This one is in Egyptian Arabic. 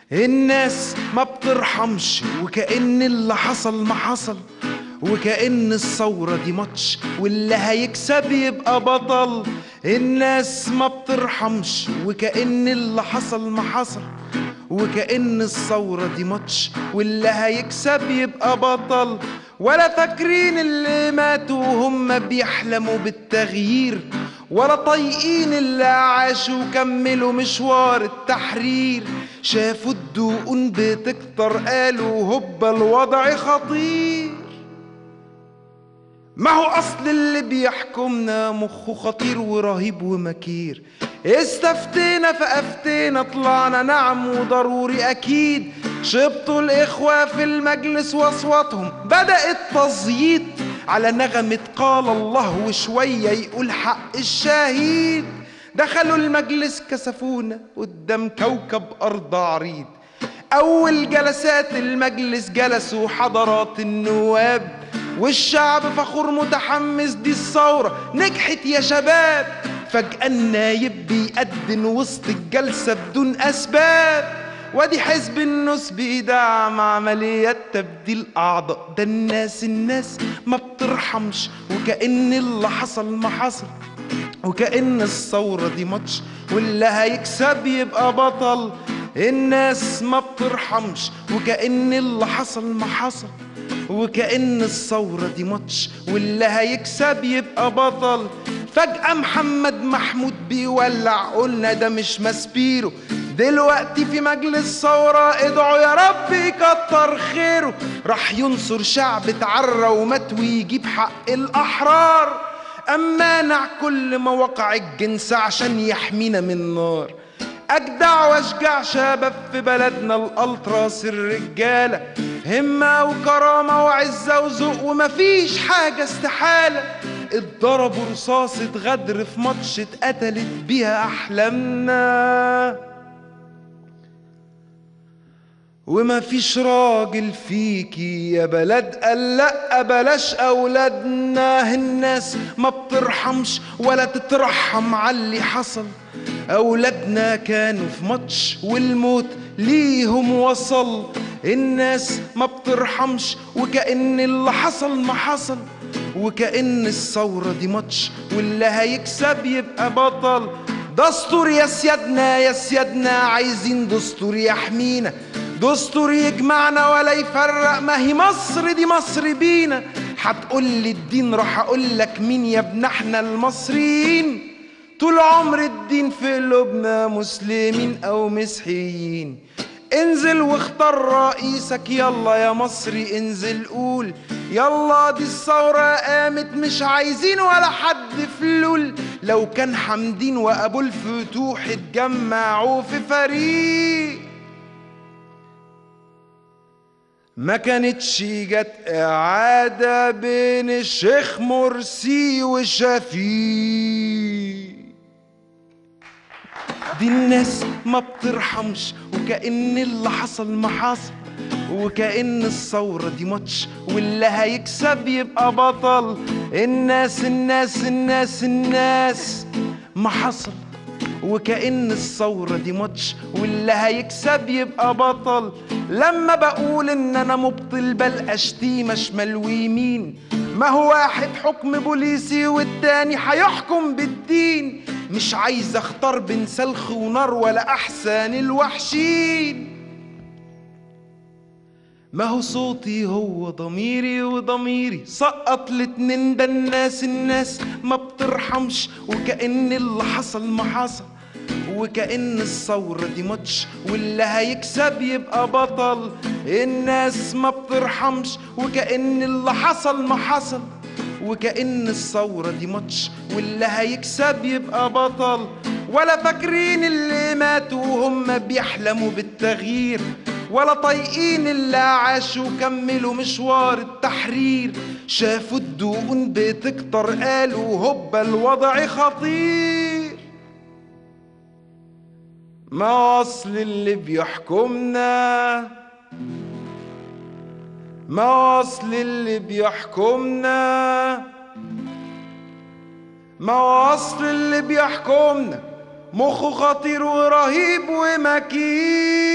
الناس ما بترحمش وكأن اللي حصل ما حصل وكأن الثورة دي ماتش واللي هيكسب يبقى بطل الناس ما بترحمش وكأن اللي حصل ما حصل وكأن الثورة دي ماتش واللي هيكسب يبقى بطل ولا فاكرين اللي ماتوا وهم بيحلموا بالتغيير ولا طايقين اللي عاشوا وكملوا مشوار التحرير شافوا الدقون بتكتر قالوا هوبا الوضع خطير ما هو اصل اللي بيحكمنا مخه خطير ورهيب ومكير استفتينا فافتينا طلعنا نعم وضروري اكيد شبطوا الاخوة في المجلس واصواتهم بدأ التزييط على نغمة قال الله وشوية يقول حق الشهيد دخلوا المجلس كسفونا قدام كوكب أرض عريض أول جلسات المجلس جلسوا حضرات النواب والشعب فخور متحمس دي الثورة نجحت يا شباب فجأة النايب بيأذن وسط الجلسة بدون أسباب وادي حزب النص بيدعم عمليات تبديل أعضاء ده الناس الناس ما بترحمش وكأن اللي حصل ما حصل وكأن الثورة دي ماتش واللي هيكسب يبقى بطل الناس ما بترحمش وكأن اللي حصل ما حصل وكأن الثورة دي ماتش واللي هيكسب يبقى بطل فجأة محمد محمود بيولع قلنا ده مش ماسبيرو دلوقتي في مجلس ثورة ادعوا يا رب يكتر خيره راح ينصر شعب اتعرى ومات ويجيب حق الأحرار أما مانع كل مواقع الجنس عشان يحمينا من النار أجدع وأشجع شباب في بلدنا الألتراس الرجالة همة وكرامة وعزة وذوق ومفيش حاجة استحالة اتضربوا رصاصة غدر في ماتش اتقتلت بيها أحلامنا وما فيش راجل فيكي يا بلد قال لا بلاش اولادنا الناس ما بترحمش ولا تترحم على اللي حصل اولادنا كانوا في ماتش والموت ليهم وصل الناس ما بترحمش وكأن اللي حصل ما حصل وكأن الثورة دي ماتش واللي هيكسب يبقى بطل دستور يا سيادنا يا سيادنا عايزين دستور يحمينا دستور يجمعنا ولا يفرق ما هي مصر دي مصر بينا هتقول لي الدين راح اقول لك مين يا ابن احنا المصريين طول عمر الدين في قلوبنا مسلمين او مسيحيين انزل واختار رئيسك يلا يا مصري انزل قول يلا دي الثورة قامت مش عايزين ولا حد فلول لو كان حمدين وابو الفتوح اتجمعوا في فريق ما كانتش جت إعادة بين الشيخ مرسي وشفيق دي الناس ما بترحمش وكأن اللي حصل ما حصل وكأن الثورة دي ماتش واللي هيكسب يبقى بطل الناس الناس الناس الناس ما حصل وكأن الثورة دي ماتش واللي هيكسب يبقى بطل لما بقول ان انا مبطل بل اشتيمة شمال ويمين ما هو واحد حكم بوليسي والتاني هيحكم بالدين مش عايز اختار بين سلخ ونار ولا احسن الوحشين ما هو صوتي هو ضميري وضميري سقط الاتنين ده الناس الناس ما بترحمش وكأن اللي حصل ما حصل وكأن الثورة دي ماتش واللي هيكسب يبقى بطل الناس ما بترحمش وكأن اللي حصل ما حصل وكأن الثورة دي ماتش واللي هيكسب يبقى بطل ولا فاكرين اللي ماتوا وهم بيحلموا بالتغيير ولا طايقين اللي عاشوا وكملوا مشوار التحرير شافوا الدقون بتكتر قالوا هوبا الوضع خطير ما اصل اللي بيحكمنا ما اصل اللي بيحكمنا ما اصل اللي بيحكمنا مخه خطير ورهيب ومكين